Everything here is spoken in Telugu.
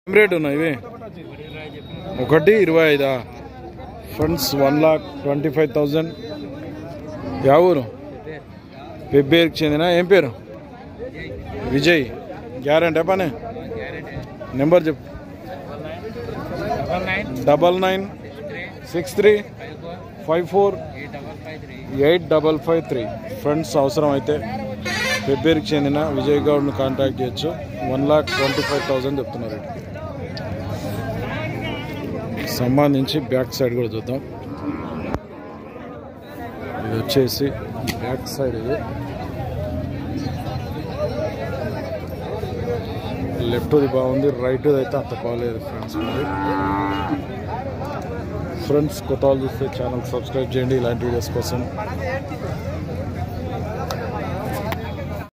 ఏం రేట్ ఉన్నాయి ఇవి ఒకటి ఇరవై ఐదా friends one lakh twenty five thousand యా ఊరు పెబ్బేరుకి చెందిన ఏం పేరు విజయ్ గ్యారంటీ పని నెంబర్ చెప్పు double nine six three five four eight double five three friends అవసరం అయితే ఫిబ్రవరికి చెందిన విజయ్ గౌడ్ను కాంటాక్ట్ చేయొచ్చు one lakh twenty five thousand చెప్తున్నారు సంబంధించి బ్యాక్ సైడ్ కూడా చూద్దాం ఇది వచ్చేసి బ్యాక్ సైడ్ ఇది లెఫ్ట్ది బాగుంది రైట్ అయితే అంత బాగాలేదు ఫ్రెండ్స్ మరి ఫ్రెండ్స్ కొత్త వాళ్ళు చూస్తే ఛానల్ సబ్స్క్రైబ్ చేయండి ఇలాంటి వీడియోస్ కోసం